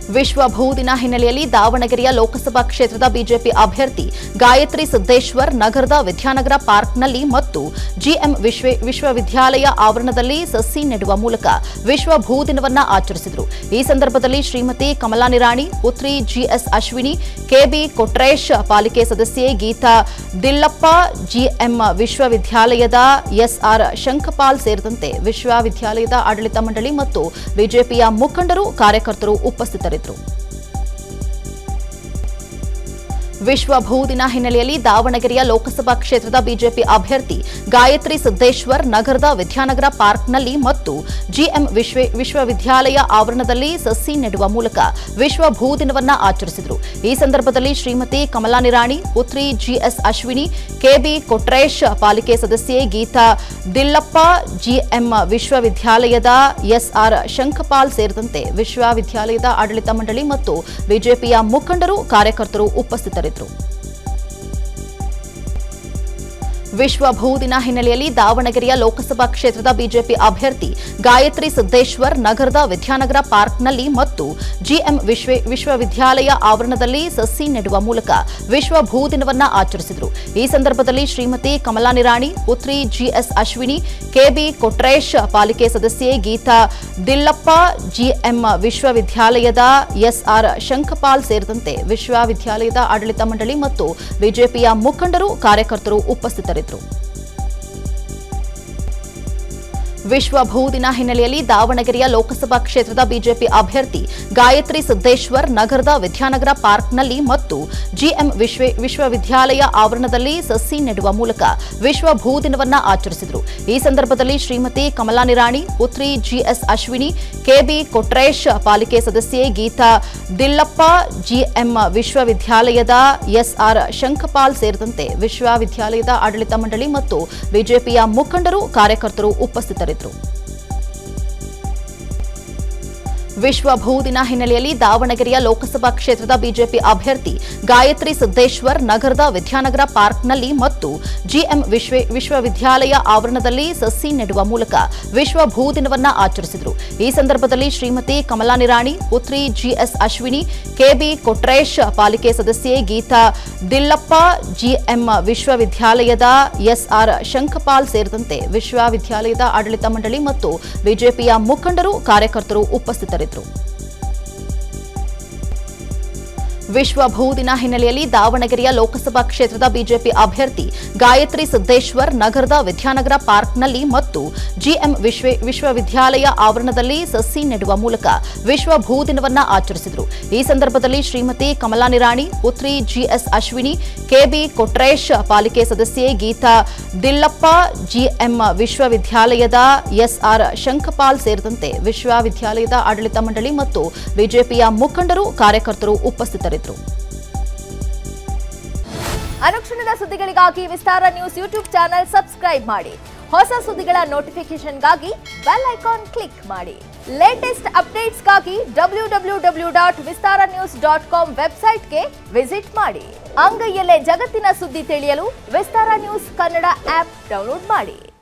ವಿಶ್ವ ಭೂ ದಿನ ಹಿನ್ನೆಲೆಯಲ್ಲಿ ದಾವಣಗೆರೆಯ ಲೋಕಸಭಾ ಕ್ಷೇತ್ರದ ಬಿಜೆಪಿ ಅಭ್ಯರ್ಥಿ ಗಾಯತ್ರಿ ಸಿದ್ದೇಶ್ವರ್ ನಗರದ ವಿದ್ಯಾನಗರ ಪಾರ್ಕ್ನಲ್ಲಿ ಮತ್ತು ಜಿಎಂ ವಿಶ್ವ ವಿಶ್ವವಿದ್ಯಾಲಯ ಆವರಣದಲ್ಲಿ ಸಸಿ ನೆಡುವ ಮೂಲಕ ವಿಶ್ವ ಭೂ ದಿನವನ್ನ ಆಚರಿಸಿದರು ಈ ಸಂದರ್ಭದಲ್ಲಿ ಶ್ರೀಮತಿ ಕಮಲಾ ನಿರಾಣಿ ಪುತ್ರಿ ಜಿಎಸ್ ಅಶ್ವಿನಿ ಕೆಬಿ ಕೊಟ್ರೇಶ್ ಪಾಲಿಕೆ ಸದಸ್ಯೆ ಗೀತಾ ದಿಲ್ಲಪ್ಪ ಜಿಎಂ ವಿಶ್ವವಿದ್ಯಾಲಯದ ಎಸ್ಆರ್ ಶಂಖಪಾಲ್ ಸೇರಿದಂತೆ ವಿಶ್ವವಿದ್ಯಾಲಯದ ಆಡಳಿತ ಮಂಡಳಿ ಮತ್ತು ಬಿಜೆಪಿಯ ಮುಖಂಡರು ಕಾರ್ಯಕರ್ತರು ಉಪಸ್ಥಿತರಿದ್ದರು ವಿಶ್ವ ಭೂ ದಿನ ಹಿನ್ನೆಲೆಯಲ್ಲಿ ದಾವಣಗೆರೆಯ ಲೋಕಸಭಾ ಕ್ಷೇತ್ರದ ಬಿಜೆಪಿ ಅಭ್ಯರ್ಥಿ ಗಾಯತ್ರಿ ಸಿದ್ದೇಶ್ವರ್ ನಗರದ ವಿದ್ಯಾನಗರ ಪಾರ್ಕ್ನಲ್ಲಿ ಮತ್ತು ಜಿಎಂ ವಿಶ್ವ ವಿಶ್ವವಿದ್ಯಾಲಯ ಆವರಣದಲ್ಲಿ ಸಸಿ ನೆಡುವ ಮೂಲಕ ವಿಶ್ವ ಭೂ ದಿನವನ್ನ ಆಚರಿಸಿದರು ಈ ಸಂದರ್ಭದಲ್ಲಿ ಶ್ರೀಮತಿ ಕಮಲಾ ನಿರಾಣಿ ಪುತ್ರಿ ಜಿಎಸ್ ಅಶ್ವಿನಿ ಕೆಬಿ ಕೊಟ್ರೇಶ್ ಪಾಲಿಕೆ ಸದಸ್ಯೆ ಗೀತಾ ದಿಲ್ಲಪ್ಪ ಜಿಎಂ ವಿಶ್ವವಿದ್ಯಾಲಯದ ಎಸ್ಆರ್ ಶಂಖಪಾಲ್ ಸೇರಿದಂತೆ ವಿಶ್ವವಿದ್ಯಾಲಯದ ಆಡಳಿತ ಮಂಡಳಿ ಮತ್ತು ಬಿಜೆಪಿಯ ಮುಖಂಡರು ಕಾರ್ಯಕರ್ತರು ಉಪಸ್ಥಿತರಿದ್ದರು ವಿಶ್ವ ಭೂ ದಿನ ಹಿನ್ನೆಲೆಯಲ್ಲಿ ದಾವಣಗೆರೆಯ ಲೋಕಸಭಾ ಕ್ಷೇತ್ರದ ಬಿಜೆಪಿ ಅಭ್ಯರ್ಥಿ ಗಾಯತ್ರಿ ಸಿದ್ದೇಶ್ವರ್ ನಗರದ ವಿದ್ಯಾನಗರ ಪಾರ್ಕ್ನಲ್ಲಿ ಮತ್ತು ಜಿಎಂ ವಿಶ್ವ ವಿಶ್ವವಿದ್ಯಾಲಯ ಆವರಣದಲ್ಲಿ ಸಸಿ ನೆಡುವ ಮೂಲಕ ವಿಶ್ವ ಭೂ ದಿನವನ್ನ ಆಚರಿಸಿದರು ಈ ಸಂದರ್ಭದಲ್ಲಿ ಶ್ರೀಮತಿ ಕಮಲಾ ನಿರಾಣಿ ಪುತ್ರಿ ಜಿಎಸ್ ಅಶ್ವಿನಿ ಕೆಬಿ ಕೊಟ್ರೇಶ್ ಪಾಲಿಕೆ ಸದಸ್ಯೆ ಗೀತಾ ದಿಲ್ಲಪ್ಪ ಜಿಎಂ ವಿಶ್ವವಿದ್ಯಾಲಯದ ಎಸ್ಆರ್ ಶಂಖಪಾಲ್ ಸೇರಿದಂತೆ ವಿಶ್ವವಿದ್ಯಾಲಯದ ಆಡಳಿತ ಮಂಡಳಿ ಮತ್ತು ಬಿಜೆಪಿಯ ಮುಖಂಡರು ಕಾರ್ಯಕರ್ತರು ಉಪಸ್ಥಿತರಿದ್ದರು ವಿಶ್ವ ಭೂ ದಿನ ಹಿನ್ನೆಲೆಯಲ್ಲಿ ದಾವಣಗೆರೆಯ ಲೋಕಸಭಾ ಕ್ಷೇತ್ರದ ಬಿಜೆಪಿ ಅಭ್ಯರ್ಥಿ ಗಾಯತ್ರಿ ಸಿದ್ದೇಶ್ವರ್ ನಗರದ ವಿದ್ಯಾನಗರ ಪಾರ್ಕ್ನಲ್ಲಿ ಮತ್ತು ಜಿಎಂ ವಿಶ್ವ ವಿಶ್ವವಿದ್ಯಾಲಯ ಆವರಣದಲ್ಲಿ ಸಸಿ ನೆಡುವ ಮೂಲಕ ವಿಶ್ವ ಭೂ ದಿನವನ್ನ ಆಚರಿಸಿದರು ಈ ಸಂದರ್ಭದಲ್ಲಿ ಶ್ರೀಮತಿ ಕಮಲಾ ನಿರಾಣಿ ಪುತ್ರಿ ಜಿಎಸ್ ಅಶ್ವಿನಿ ಕೆಬಿ ಕೊಟ್ರೇಶ್ ಪಾಲಿಕೆ ಸದಸ್ಯೆ ಗೀತಾ ದಿಲ್ಲಪ್ಪ ಜಿಎಂ ವಿಶ್ವವಿದ್ಯಾಲಯದ ಎಸ್ಆರ್ ಶಂಖಪಾಲ್ ಸೇರಿದಂತೆ ವಿಶ್ವವಿದ್ಯಾಲಯದ ಆಡಳಿತ ಮಂಡಳಿ ಮತ್ತು ಬಿಜೆಪಿಯ ಮುಖಂಡರು ಕಾರ್ಯಕರ್ತರು ಉಪಸ್ಥಿತರಿದ್ದರು ವಿಶ್ವ ಭೂ ದಿನ ಹಿನ್ನೆಲೆಯಲ್ಲಿ ದಾವಣಗೆರೆಯ ಲೋಕಸಭಾ ಕ್ಷೇತ್ರದ ಬಿಜೆಪಿ ಅಭ್ಯರ್ಥಿ ಗಾಯತ್ರಿ ಸಿದ್ದೇಶ್ವರ್ ನಗರದ ವಿದ್ಯಾನಗರ ಪಾರ್ಕ್ನಲ್ಲಿ ಮತ್ತು ಜಿಎಂ ವಿಶ್ವ ವಿಶ್ವವಿದ್ಯಾಲಯ ಆವರಣದಲ್ಲಿ ಸಸಿ ನೆಡುವ ಮೂಲಕ ವಿಶ್ವ ಭೂ ದಿನವನ್ನ ಆಚರಿಸಿದರು ಈ ಸಂದರ್ಭದಲ್ಲಿ ಶ್ರೀಮತಿ ಕಮಲಾ ನಿರಾಣಿ ಪುತ್ರಿ ಜಿಎಸ್ ಅಶ್ವಿನಿ ಕೆಬಿ ಕೊಟ್ರೇಶ್ ಪಾಲಿಕೆ ಸದಸ್ಯೆ ಗೀತಾ ದಿಲ್ಲಪ್ಪ ಜಿಎಂ ವಿಶ್ವವಿದ್ಯಾಲಯದ ಎಸ್ಆರ್ ಶಂಖಪಾಲ್ ಸೇರಿದಂತೆ ವಿಶ್ವವಿದ್ಯಾಲಯದ ಆಡಳಿತ ಮಂಡಳಿ ಮತ್ತು ಬಿಜೆಪಿಯ ಮುಖಂಡರು ಕಾರ್ಯಕರ್ತರು ಉಪಸ್ಥಿತರಿದ್ದರು ವಿಶ್ವ ಭೂ ದಿನ ಹಿನ್ನೆಲೆಯಲ್ಲಿ ದಾವಣಗೆರೆಯ ಲೋಕಸಭಾ ಕ್ಷೇತ್ರದ ಬಿಜೆಪಿ ಅಭ್ಯರ್ಥಿ ಗಾಯತ್ರಿ ಸಿದ್ದೇಶ್ವರ್ ನಗರದ ವಿದ್ಯಾನಗರ ಪಾರ್ಕ್ನಲ್ಲಿ ಮತ್ತು ಜಿಎಂ ವಿಶ್ವ ವಿಶ್ವವಿದ್ಯಾಲಯ ಆವರಣದಲ್ಲಿ ಸಸಿ ನೆಡುವ ಮೂಲಕ ವಿಶ್ವ ಭೂ ದಿನವನ್ನ ಆಚರಿಸಿದರು ಈ ಸಂದರ್ಭದಲ್ಲಿ ಶ್ರೀಮತಿ ಕಮಲಾ ನಿರಾಣಿ ಪುತ್ರಿ ಜಿಎಸ್ ಅಶ್ವಿನಿ ಕೆಬಿ ಕೊಟ್ರೇಶ್ ಪಾಲಿಕೆ ಸದಸ್ಯೆ ಗೀತಾ ದಿಲ್ಲಪ್ಪ ಜಿಎಂ ವಿಶ್ವವಿದ್ಯಾಲಯದ ಎಸ್ಆರ್ ಶಂಖಪಾಲ್ ಸೇರಿದಂತೆ ವಿಶ್ವವಿದ್ಯಾಲಯದ ಆಡಳಿತ ಮಂಡಳಿ ಮತ್ತು ಬಿಜೆಪಿಯ ಮುಖಂಡರು ಕಾರ್ಯಕರ್ತರು ಉಪಸ್ಥಿತರಿದ್ದರು ಅನುಕ್ಷಣದ ಸುದ್ದಿಗಳಿಗಾಗಿ Vistara news YouTube channel subscribe ಮಾಡಿ ಹೊಸ ಸುದ್ದಿಗಳ ನೋಟಿಫಿಕೇಶನ್ಗಾಗಿ ಬೆಲ್ ಐಕಾನ್ ಕ್ಲಿಕ್ ಮಾಡಿ ಲೇಟೆಸ್ಟ್ ಅಪ್ಡೇಟ್ಸ್ಗಾಗಿ W W W dot Vistara news dot com ವೆಬ್ಸೈಟ್ಗೆ ವಿಸಿಟ್ ಮಾಡಿ ಅಂಗೈಯಲ್ಲೇ ಜಗತ್ತಿನ ಸುದ್ದಿ ತಿಳಿಯಲು Vistara news Kannada app download ಮಾಡಿ